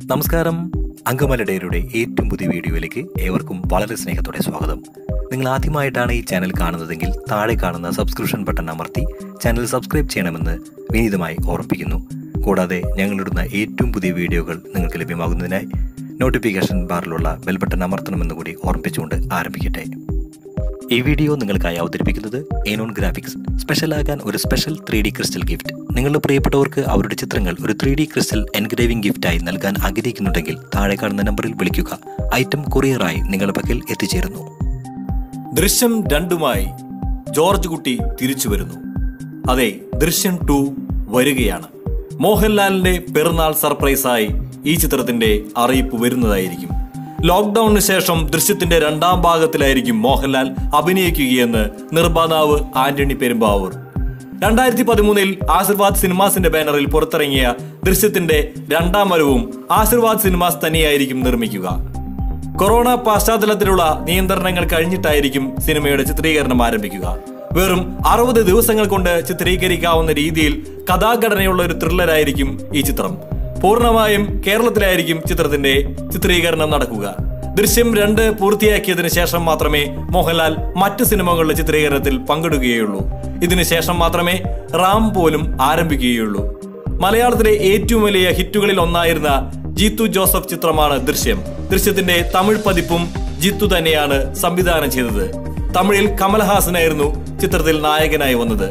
നമസ്കാരം അങ്കമലഡേരുടെ ഏറ്റവും പുതിയ വീഡിയോയിലേക്ക് ഏവർക്കും വളരെ സ്നേഹത്തോടെ സ്വാഗതം നിങ്ങൾ ആദ്യമായിട്ടാണ് ഈ ചാനൽ കാണുന്നതെങ്കിൽ താഴെ കാണുന്ന സബ്സ്ക്രിപ്ഷൻ ബട്ടൺ അമർത്തി ചാനൽ സബ്സ്ക്രൈബ് ചെയ്യണമെന്ന് വിനീതമായി ഓർമ്മിപ്പിക്കുന്നു കൂടാതെ ഞങ്ങളിടുന്ന ഏറ്റവും പുതിയ വീഡിയോകൾ നിങ്ങൾക്ക് ലഭ്യമാകുന്നതിനായി നോട്ടിഫിക്കേഷൻ ബാറിലുള്ള ബെൽ ബട്ടൺ അമർത്തണമെന്ന് കൂടി ഓർമ്മിപ്പിച്ചുകൊണ്ട് ആരംഭിക്കട്ടെ ഈ വീഡിയോ നിങ്ങൾക്കായി അവതരിപ്പിക്കുന്നത് ഏനോൺ ഗ്രാഫിക്സ് സ്പെഷ്യലാകാൻ ഒരു special three D crystal gift നിങ്ങളുടെ പ്രിയപ്പെട്ടവർക്ക് അവരുടെ ചിത്രങ്ങൾ ഒരു ത്രീ ഡി ക്രിസ്റ്റൽ എൻഗ്രേവിംഗ് ഗിഫ്റ്റായി നൽകാൻ ആഗ്രഹിക്കുന്നുണ്ടെങ്കിൽ താഴെ കാണുന്ന നമ്പറിൽ വിളിക്കുക ഐറ്റം കൊറിയറായി നിങ്ങളുടെ പക്കൽ എത്തിച്ചേരുന്നു ദൃശ്യം രണ്ടുമായി ജോർജ് കുട്ടി തിരിച്ചു വരുന്നു അതെ ദൃശ്യം ടു വരികയാണ് മോഹൻലാലിന്റെ പിറന്നാൾ സർപ്രൈസായി ഈ ചിത്രത്തിന്റെ അറിയിപ്പ് വരുന്നതായിരിക്കും ലോക്ക്ഡൌണിന് ശേഷം ദൃശ്യത്തിന്റെ രണ്ടാം ഭാഗത്തിലായിരിക്കും മോഹൻലാൽ അഭിനയിക്കുകയെന്ന് നിർമ്മാതാവ് ആന്റണി പെരുമ്പാവൂർ രണ്ടായിരത്തി പതിമൂന്നിൽ ആശീർവാദ് സിനിമാസിന്റെ ബാനറിൽ പുറത്തിറങ്ങിയ ദൃശ്യത്തിന്റെ രണ്ടാം വരവും ആശീർവാദ് സിനിമാസ് തന്നെയായിരിക്കും നിർമ്മിക്കുക കൊറോണ പശ്ചാത്തലത്തിലുള്ള നിയന്ത്രണങ്ങൾ കഴിഞ്ഞിട്ടായിരിക്കും സിനിമയുടെ ചിത്രീകരണം ആരംഭിക്കുക വെറും അറുപത് ദിവസങ്ങൾ കൊണ്ട് ചിത്രീകരിക്കാവുന്ന രീതിയിൽ കഥാഘടനയുള്ള ഒരു ത്രില്ലറായിരിക്കും ഈ ചിത്രം പൂർണ്ണമായും കേരളത്തിലായിരിക്കും ചിത്രത്തിന്റെ ചിത്രീകരണം നടക്കുക ദൃശ്യം രണ്ട് പൂർത്തിയാക്കിയതിനു ശേഷം മാത്രമേ മോഹൻലാൽ മറ്റ് സിനിമകളുടെ ചിത്രീകരണത്തിൽ പങ്കെടുക്കുകയുള്ളൂ ഇതിനുശേഷം മാത്രമേ റാം പോലും ആരംഭിക്കുകയുള്ളൂ മലയാളത്തിലെ ഏറ്റവും വലിയ ഹിറ്റുകളിൽ ഒന്നായിരുന്ന ജീത്തു ജോസഫ് ചിത്രമാണ് ദൃശ്യം ദൃശ്യത്തിന്റെ തമിഴ് പതിപ്പും ജിത്തു തന്നെയാണ് സംവിധാനം ചെയ്തത് തമിഴിൽ കമൽഹാസനായിരുന്നു ചിത്രത്തിൽ നായകനായി വന്നത്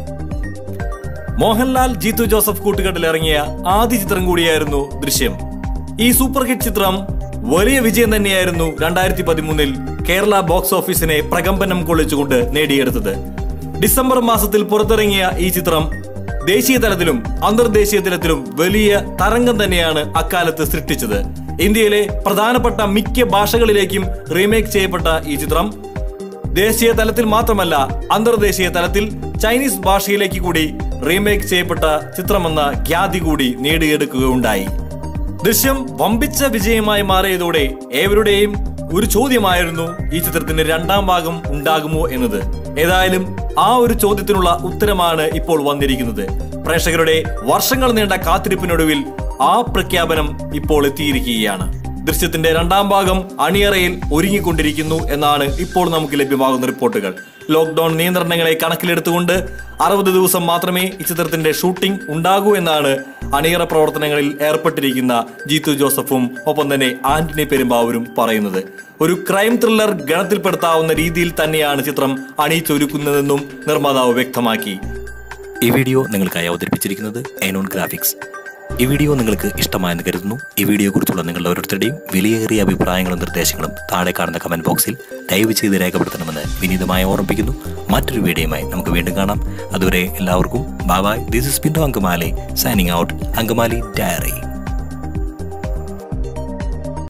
മോഹൻലാൽ ജീത്തു ജോസഫ് കൂട്ടുകെട്ടിൽ ഇറങ്ങിയ ആദ്യ ചിത്രം കൂടിയായിരുന്നു ദൃശ്യം ഈ സൂപ്പർ ഹിറ്റ് ചിത്രം വലിയ വിജയം തന്നെയായിരുന്നു രണ്ടായിരത്തി പതിമൂന്നിൽ കേരള ബോക്സ് ഓഫീസിനെ പ്രകമ്പനം കൊള്ളിച്ചുകൊണ്ട് നേടിയെടുത്തത് ഡിസംബർ മാസത്തിൽ പുറത്തിറങ്ങിയ ഈ ചിത്രം ദേശീയ തലത്തിലും അന്തർദേശീയ തലത്തിലും വലിയ തരംഗം തന്നെയാണ് അക്കാലത്ത് സൃഷ്ടിച്ചത് ഇന്ത്യയിലെ പ്രധാനപ്പെട്ട മിക്ക ഭാഷകളിലേക്കും റീമേക്ക് ചെയ്യപ്പെട്ട ഈ ചിത്രം ദേശീയ തലത്തിൽ മാത്രമല്ല അന്തർദേശീയ തലത്തിൽ ചൈനീസ് ഭാഷയിലേക്ക് കൂടി റീമേക്ക് ചെയ്യപ്പെട്ട ചിത്രമെന്ന ഖ്യാതി കൂടി നേടിയെടുക്കുകയുണ്ടായി ദൃശ്യം വമ്പിച്ച വിജയമായി മാറിയതോടെ ഏവരുടെയും ഒരു ചോദ്യമായിരുന്നു ഈ ചിത്രത്തിന്റെ രണ്ടാം ഭാഗം ഉണ്ടാകുമോ എന്നത് ഏതായാലും ആ ഒരു ചോദ്യത്തിനുള്ള ഉത്തരമാണ് ഇപ്പോൾ വന്നിരിക്കുന്നത് പ്രേക്ഷകരുടെ വർഷങ്ങൾ നീണ്ട കാത്തിരിപ്പിനൊടുവിൽ ആ പ്രഖ്യാപനം ഇപ്പോൾ എത്തിയിരിക്കുകയാണ് ദൃശ്യത്തിന്റെ രണ്ടാം ഭാഗം അണിയറയിൽ ഒരുങ്ങിക്കൊണ്ടിരിക്കുന്നു എന്നാണ് ഇപ്പോൾ നമുക്ക് ലഭ്യമാകുന്ന റിപ്പോർട്ടുകൾ ലോക്ക്ഡൌൺ നിയന്ത്രണങ്ങളെ കണക്കിലെടുത്തുകൊണ്ട് അറുപത് ദിവസം മാത്രമേ ഈ ചിത്രത്തിന്റെ ഷൂട്ടിംഗ് ഉണ്ടാകൂ എന്നാണ് അണിയറ പ്രവർത്തനങ്ങളിൽ ഏർപ്പെട്ടിരിക്കുന്ന ജീത്തു ജോസഫും ഒപ്പം തന്നെ ആന്റണി പെരുമ്പാവൂരും പറയുന്നത് ഒരു ക്രൈം ത്രില്ലർ ഗണത്തിൽപ്പെടുത്താവുന്ന രീതിയിൽ തന്നെയാണ് ചിത്രം അണിയിച്ചൊരുക്കുന്നതെന്നും നിർമ്മാതാവ് വ്യക്തമാക്കി ഈ വീഡിയോ നിങ്ങൾക്കായി അവതരിപ്പിച്ചിരിക്കുന്നത് ഏനോൺ ഗ്രാഫിക്സ് ഈ വീഡിയോ നിങ്ങൾക്ക് ഇഷ്ടമായെന്ന് കരുതുന്നു ഈ വീഡിയോയെക്കുറിച്ചുള്ള നിങ്ങളുടെ ഓരോരുത്തരുടെയും വിലയേറിയ അഭിപ്രായങ്ങളും നിർദ്ദേശങ്ങളും താഴെ കാണുന്ന കമന്റ് ബോക്സിൽ ദയവ് ചെയ്ത് രേഖപ്പെടുത്തണമെന്ന് വിനീതമായി ഓർമ്മിപ്പിക്കുന്നു മറ്റൊരു വീഡിയോയുമായി നമുക്ക് വീണ്ടും കാണാം അതുവരെ എല്ലാവർക്കും bye this is Pintu Angamaly signing out Angamaly diary